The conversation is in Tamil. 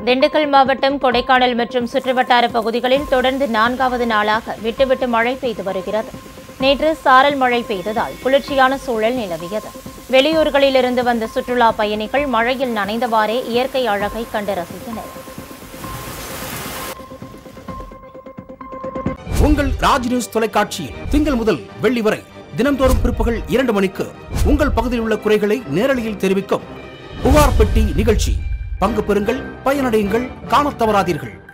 திண்டுக்கல் மாவட்டம் கொடைக்கானல் மற்றும் சுற்றுவட்டார பகுதிகளில் தொடர்ந்து நான்காவது நாளாக விட்டுவிட்டு மழை பெய்து வருகிறது நேற்று சாரல் மழை பெய்ததால் குளிர்ச்சியான சூழல் நிலவியது வெளியூர்களிலிருந்து வந்த சுற்றுலா பயணிகள் மழையில் நனைந்தவாறே இயற்கை அழகை கண்டு ரசித்தனர் உங்கள் ராஜ் நியூஸ் தொலைக்காட்சியில் திங்கள் முதல் வெள்ளி வரை தினம்தோறும் பிற்பகல் இரண்டு மணிக்கு உங்கள் பகுதியில் உள்ள குறைகளை நேரலையில் தெரிவிக்கும் புகார் பெட்டி நிகழ்ச்சி பங்கு பெறுங்கள் பயனடையுங்கள் காணத் தவறாதீர்கள்